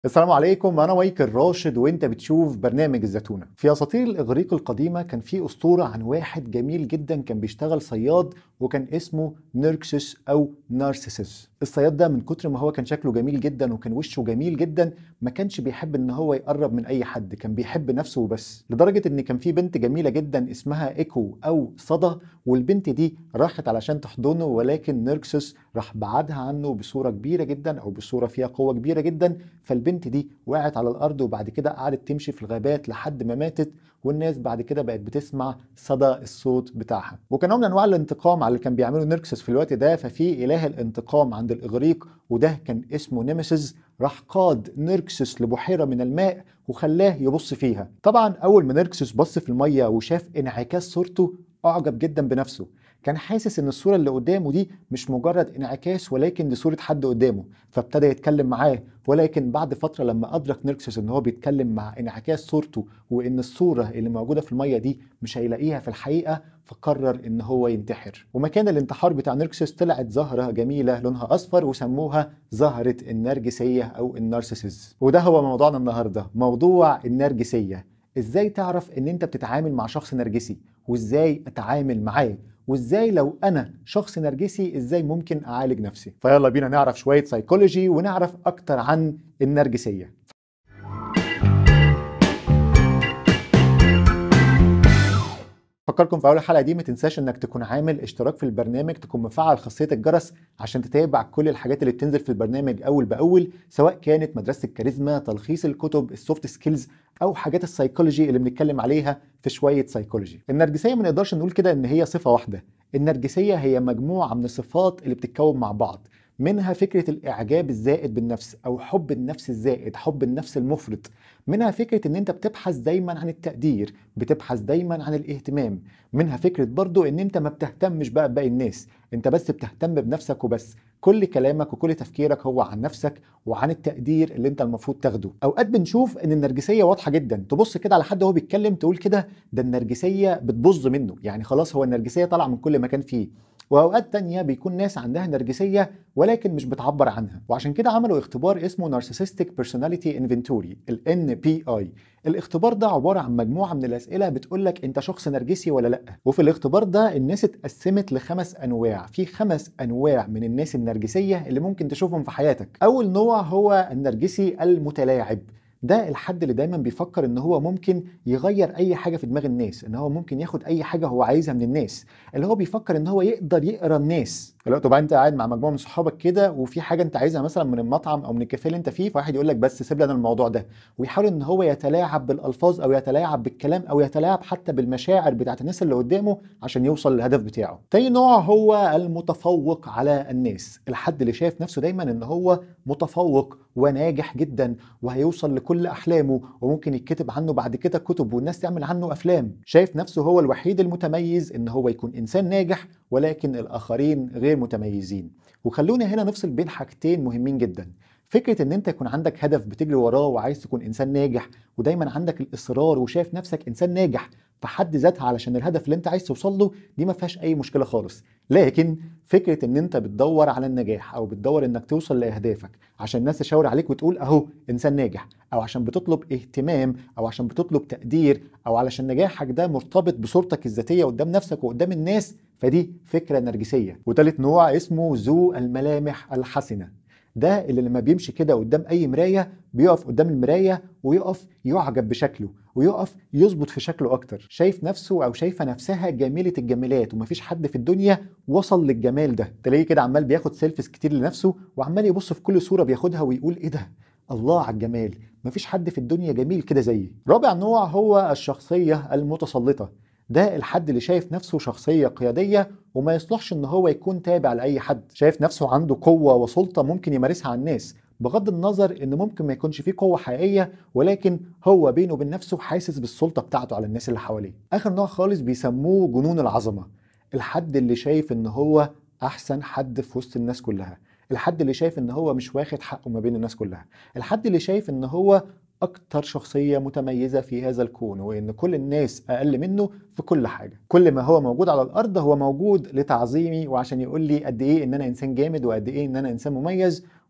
السلام عليكم انا مايكل راشد وانت بتشوف برنامج الزتونه في اساطير الاغريق القديمه كان في اسطوره عن واحد جميل جدا كان بيشتغل صياد وكان اسمه نيركسس او نارسيسس الصياد ده من كتر ما هو كان شكله جميل جدا وكان وشه جميل جدا ما كانش بيحب ان هو يقرب من اي حد كان بيحب نفسه وبس لدرجه ان كان في بنت جميله جدا اسمها ايكو او صدى والبنت دي راحت علشان تحضنه ولكن نيركسس راح بعدها عنه بصوره كبيره جدا او بصوره فيها قوه كبيره جدا فالبنت دي وقعت على الارض وبعد كده قعدت تمشي في الغابات لحد ما ماتت والناس بعد كده بقت بتسمع صدى الصوت بتاعها وكان نوع من انواع الانتقام على اللي كان بيعمله نيركسس في الوقت ده ففي اله الانتقام عند الاغريق وده كان اسمه نيمسيس راح قاد نيركسس لبحيره من الماء وخلاه يبص فيها طبعا اول ما نيركسس بص في الميه وشاف انعكاس صورته اعجب جدا بنفسه كان حاسس ان الصوره اللي قدامه دي مش مجرد انعكاس ولكن دي صوره حد قدامه فابتدى يتكلم معاه ولكن بعد فتره لما ادرك نيركسس ان هو بيتكلم مع انعكاس صورته وان الصوره اللي موجوده في الميه دي مش هيلاقيها في الحقيقه فقرر ان هو ينتحر ومكان الانتحار بتاع نيركسس طلعت زهره جميله لونها اصفر وسموها زهره النرجسيه او النارسيسيز وده هو موضوعنا النهارده موضوع النرجسيه ازاي تعرف ان انت بتتعامل مع شخص نرجسي وازاي اتعامل معاه وازاي لو انا شخص نرجسي ازاي ممكن اعالج نفسي فيلا بينا نعرف شويه سيكولوجي ونعرف اكتر عن النرجسيه فكركم في اول الحلقه دي ما تنساش انك تكون عامل اشتراك في البرنامج تكون مفعل خاصيه الجرس عشان تتابع كل الحاجات اللي بتنزل في البرنامج اول باول سواء كانت مدرسه الكاريزما تلخيص الكتب السوفت سكيلز او حاجات السيكولوجي اللي بنتكلم عليها في شويه سيكولوجي النرجسيه ما نقدرش نقول كده ان هي صفه واحده النرجسيه هي مجموعه من الصفات اللي بتتكون مع بعض منها فكرة الإعجاب الزائد بالنفس أو حب النفس الزائد حب النفس المفرط منها فكرة ان انت بتبحث دايما عن التقدير بتبحث دايما عن الاهتمام منها فكرة برضو ان انت ما بتهتمش بقى بباقي الناس انت بس بتهتم بنفسك وبس كل كلامك وكل تفكيرك هو عن نفسك وعن التقدير اللي انت المفروض تاخده اوقات بنشوف ان النرجسيه واضحه جدا تبص كده على حد وهو بيتكلم تقول كده ده النرجسيه بتبظ منه يعني خلاص هو النرجسيه طالعه من كل مكان فيه واوقات تانية بيكون ناس عندها نرجسيه ولكن مش بتعبر عنها وعشان كده عملوا اختبار اسمه نارسيسستيك بيرسوناليتي انفنتوري ال NPI الاختبار ده عبارة عن مجموعة من الأسئلة بتقولك أنت شخص نرجسي ولا لأ وفي الاختبار ده الناس اتقسمت لخمس أنواع في خمس أنواع من الناس النرجسية اللي ممكن تشوفهم في حياتك أول نوع هو النرجسي المتلاعب ده الحد اللي دايما بيفكر ان هو ممكن يغير اي حاجه في دماغ الناس ان هو ممكن ياخد اي حاجه هو عايزها من الناس اللي هو بيفكر ان هو يقدر يقرا الناس لو تبقى انت قاعد مع مجموعه من صحابك كده وفي حاجه انت عايزها مثلا من المطعم او من الكافيه اللي انت فيه فواحد يقول لك بس سيب لنا الموضوع ده ويحاول ان هو يتلاعب بالالفاظ او يتلاعب بالكلام او يتلاعب حتى بالمشاعر بتاعت الناس اللي قدامه عشان يوصل للهدف بتاعه تاني نوع هو المتفوق على الناس الحد اللي شايف نفسه دايما ان هو متفوق وناجح جدا وهيوصل لكل احلامه وممكن يتكتب عنه بعد كده كتب والناس تعمل عنه افلام شايف نفسه هو الوحيد المتميز ان هو يكون انسان ناجح ولكن الاخرين غير متميزين وخلونا هنا نفصل بين حاجتين مهمين جدا فكره ان انت يكون عندك هدف بتجري وراه وعايز تكون انسان ناجح ودايما عندك الاصرار وشايف نفسك انسان ناجح في حد ذاتها علشان الهدف اللي انت عايز توصل له دي ما فيهاش اي مشكله خالص لكن فكره ان انت بتدور على النجاح او بتدور انك توصل لاهدافك عشان الناس تشاور عليك وتقول اهو انسان ناجح او عشان بتطلب اهتمام او عشان بتطلب تقدير او علشان نجاحك ده مرتبط بصورتك الذاتيه قدام نفسك وقدام الناس فدي فكره نرجسيه وتالت نوع اسمه ذو الملامح الحسنه ده اللي لما بيمشي كده قدام اي مرايه بيقف قدام المرايه ويقف يعجب بشكله ويقف يظبط في شكله اكتر شايف نفسه او شايفه نفسها جميله الجمالات ومفيش حد في الدنيا وصل للجمال ده تلاقيه كده عمال بياخد سيلفيز كتير لنفسه وعمال يبص في كل صوره بياخدها ويقول ايه ده الله على الجمال مفيش حد في الدنيا جميل كده زيي رابع نوع هو الشخصيه المتسلطه ده الحد اللي شايف نفسه شخصية قيادية وما يصلحش ان هو يكون تابع لأي حد شايف نفسه عنده قوة وسلطة ممكن يمارسها على الناس بغض النظر ان ممكن ما يكونش فيه قوة حقيقية ولكن هو بينه وبين نفسه حاسس بالسلطة بتاعته على الناس اللي حواليه اخر نوع خالص بيسموه جنون العظمة الحد اللي شايف ان هو احسن حد في وسط الناس كلها الحد اللي شايف ان هو مش واخد حقه ما بين الناس كلها الحد اللي شايف ان هو أكتر شخصية متميزة في هذا الكون وإن كل الناس أقل منه في كل حاجة كل ما هو موجود على الأرض هو موجود لتعظيمي وعشان يقول لي قد إيه إن أنا إنسان جامد وقد إيه إن أنا إنسان مميز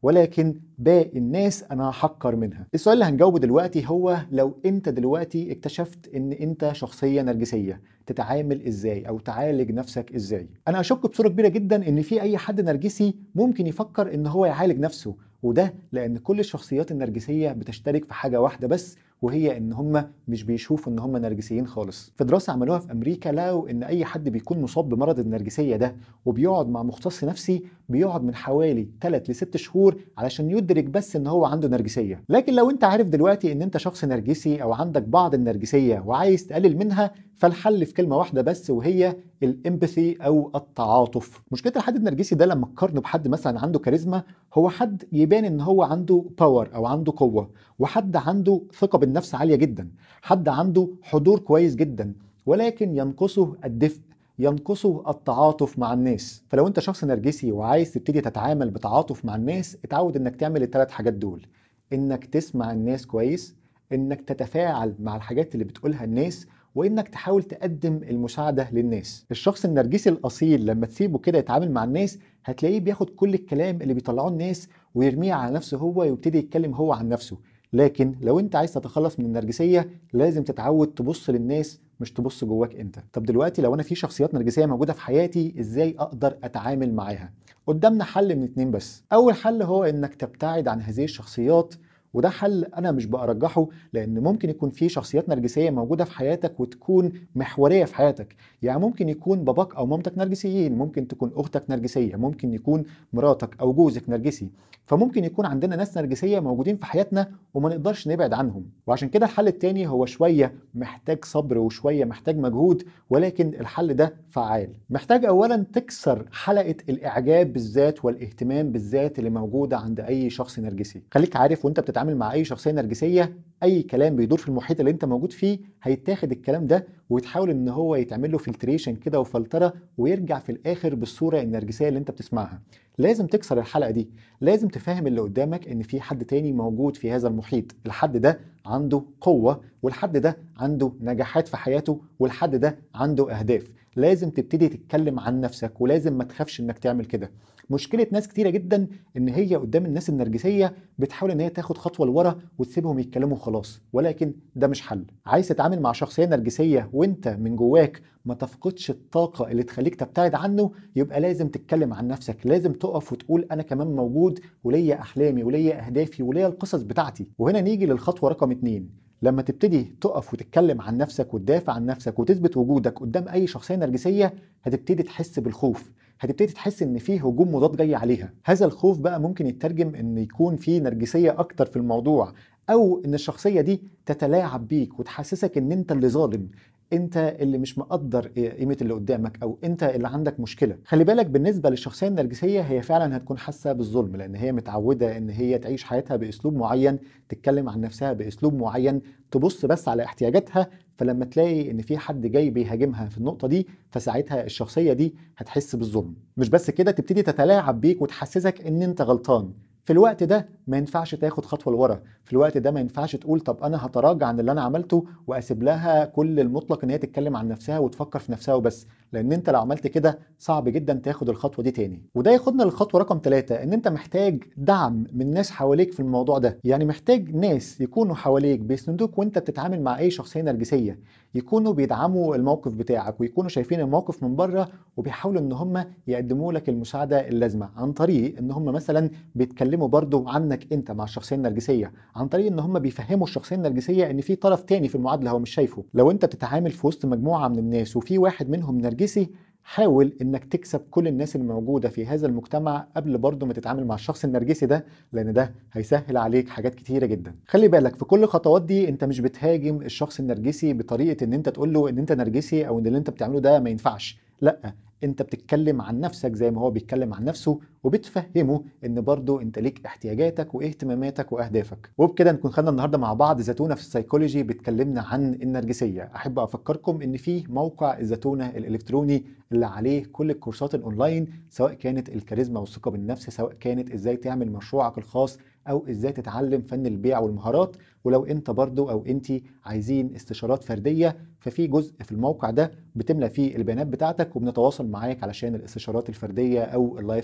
ولكن باقي الناس انا هحقر منها السؤال اللي هنجاوبه دلوقتي هو لو انت دلوقتي اكتشفت ان انت شخصيه نرجسيه تتعامل ازاي او تعالج نفسك ازاي انا اشك بصوره كبيره جدا ان في اي حد نرجسي ممكن يفكر ان هو يعالج نفسه وده لان كل الشخصيات النرجسيه بتشترك في حاجه واحده بس وهي ان هم مش بيشوفوا ان هم نرجسيين خالص في دراسه عملوها في امريكا لقوا ان اي حد بيكون مصاب بمرض النرجسيه ده وبيقعد مع مختص نفسي بيقعد من حوالي 3 ل 6 شهور علشان يدرك بس ان هو عنده نرجسيه لكن لو انت عارف دلوقتي ان انت شخص نرجسي او عندك بعض النرجسيه وعايز تقلل منها فالحل في كلمه واحده بس وهي الامباثي او التعاطف مشكله الحد النرجسي ده لما تقارنه بحد مثلا عنده كاريزما هو حد يبان ان هو عنده باور او عنده قوه وحد عنده ثقه بالنفس عاليه جدا حد عنده حضور كويس جدا ولكن ينقصه الدفء ينقصه التعاطف مع الناس فلو انت شخص نرجسي وعايز تبتدي تتعامل بتعاطف مع الناس اتعود انك تعمل الثلاث حاجات دول انك تسمع الناس كويس انك تتفاعل مع الحاجات اللي بتقولها الناس وانك تحاول تقدم المساعده للناس الشخص النرجسي الاصيل لما تسيبه كده يتعامل مع الناس هتلاقيه بياخد كل الكلام اللي بيطلعوه الناس ويرميه على نفسه هو ويبتدي يتكلم هو عن نفسه لكن لو انت عايز تتخلص من النرجسيه لازم تتعود تبص للناس مش تبص جواك انت طب دلوقتي لو انا في شخصيات نرجسيه موجوده في حياتي ازاي اقدر اتعامل معاها قدامنا حل من اتنين بس اول حل هو انك تبتعد عن هذه الشخصيات وده حل انا مش برجحه لان ممكن يكون في شخصيات نرجسيه موجوده في حياتك وتكون محوريه في حياتك يعني ممكن يكون باباك او مامتك نرجسيين ممكن تكون اختك نرجسيه ممكن يكون مراتك او جوزك نرجسي فممكن يكون عندنا ناس نرجسيه موجودين في حياتنا وما نقدرش نبعد عنهم وعشان كده الحل التاني هو شويه محتاج صبر وشويه محتاج مجهود ولكن الحل ده فعال محتاج اولا تكسر حلقه الاعجاب بالذات والاهتمام بالذات اللي موجوده عند اي شخص نرجسي خليك عارف وانت بتتعامل مع اي شخصيه نرجسيه اي كلام بيدور في المحيط اللي انت موجود فيه هيتاخد الكلام ده ويتحاول ان هو يتعمل له فلتريشن كده وفلتره ويرجع في الاخر بالصوره النرجسيه اللي انت بتسمعها لازم تكسر الحلقه دي لازم تفهم اللي قدامك ان في حد تاني موجود في هذا المحيط الحد ده عنده قوه والحد ده عنده نجاحات في حياته والحد ده عنده اهداف لازم تبتدي تتكلم عن نفسك ولازم ما تخافش انك تعمل كده مشكله ناس كتيره جدا ان هي قدام الناس النرجسيه بتحاول ان هي تاخد خطوه لورا وتسيبهم يتكلموا خلاص ولكن ده مش حل عايز تتعامل مع شخصيه نرجسيه وانت من جواك ما تفقدش الطاقه اللي تخليك تبتعد عنه يبقى لازم تتكلم عن نفسك لازم تقف وتقول انا كمان موجود وليا احلامي وليا اهدافي وليا القصص بتاعتي وهنا نيجي للخطوه رقم اتنين لما تبتدي تقف وتتكلم عن نفسك وتدافع عن نفسك وتثبت وجودك قدام اي شخصيه نرجسيه هتبتدي تحس بالخوف هتبتدي تحس ان في هجوم مضاد جاي عليها هذا الخوف بقى ممكن يترجم ان يكون في نرجسيه اكتر في الموضوع او ان الشخصيه دي تتلاعب بيك وتحسسك ان انت اللي ظالم انت اللي مش مقدر قيمه اللي قدامك او انت اللي عندك مشكله خلي بالك بالنسبه للشخصيه النرجسيه هي فعلا هتكون حاسه بالظلم لان هي متعوده ان هي تعيش حياتها باسلوب معين تتكلم عن نفسها باسلوب معين تبص بس على احتياجاتها فلما تلاقي ان في حد جاي بيهاجمها في النقطه دي فساعتها الشخصيه دي هتحس بالظلم مش بس كده تبتدي تتلاعب بيك وتحسسك ان انت غلطان في الوقت ده ما ينفعش تاخد خطوه لورا في الوقت ده ما ينفعش تقول طب انا هتراجع عن اللي انا عملته واسيب لها كل المطلق ان هي تتكلم عن نفسها وتفكر في نفسها وبس لان انت لو عملت كده صعب جدا تاخد الخطوه دي تاني وده ياخدنا للخطوه رقم ثلاثة ان انت محتاج دعم من ناس حواليك في الموضوع ده يعني محتاج ناس يكونوا حواليك بيسندوك وانت بتتعامل مع اي شخصيه نرجسيه يكونوا بيدعموا الموقف بتاعك ويكونوا شايفين الموقف من بره وبيحاولوا ان هم يقدموا لك المساعده اللازمه عن طريق ان هم مثلا بيتكلموا برضو عنك انت مع الشخصيه النرجسيه عن طريق ان هم بيفهموا الشخصيه النرجسيه ان في طرف تاني في المعادله هو مش شايفه لو انت بتتعامل في وسط مجموعه من الناس وفي واحد منهم نرجسي حاول انك تكسب كل الناس اللي موجوده في هذا المجتمع قبل برضه ما تتعامل مع الشخص النرجسي ده لان ده هيسهل عليك حاجات كتيره جدا خلي بالك في كل الخطوات دي انت مش بتهاجم الشخص النرجسي بطريقه ان انت تقول له ان انت نرجسي او ان اللي انت بتعمله ده ما ينفعش لا انت بتتكلم عن نفسك زي ما هو بيتكلم عن نفسه وبتفهمه ان برضه انت ليك احتياجاتك واهتماماتك واهدافك وبكده نكون خدنا النهارده مع بعض زتونه في السيكولوجي بتكلمنا عن النرجسيه احب افكركم ان في موقع الزتونه الالكتروني اللي عليه كل الكورسات الاونلاين سواء كانت الكاريزما والثقه بالنفس سواء كانت ازاي تعمل مشروعك الخاص او ازاي تتعلم فن البيع والمهارات ولو انت برضو او انت عايزين استشارات فرديه ففي جزء في الموقع ده بتملى فيه البيانات بتاعتك وبنتواصل معاك علشان الاستشارات الفرديه او اللايف كوتشنج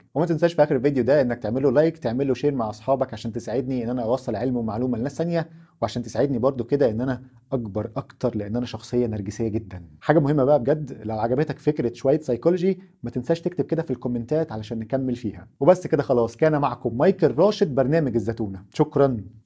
وما تنساش في اخر الفيديو ده انك تعمل له لايك تعمل له شير مع اصحابك عشان تساعدني ان انا اوصل علم ومعلومه لناس ثانيه وعشان تساعدني برضو كده ان انا اكبر اكتر لان انا شخصيه نرجسيه جدا حاجه مهمه بقى بجد لو عجبتك فكره شويه سايكولوجي ما تنساش تكتب كده في الكومنتات علشان نكمل فيها وبس كده خلاص كان معكم مايكل راشد برنامج الزتونه شكرا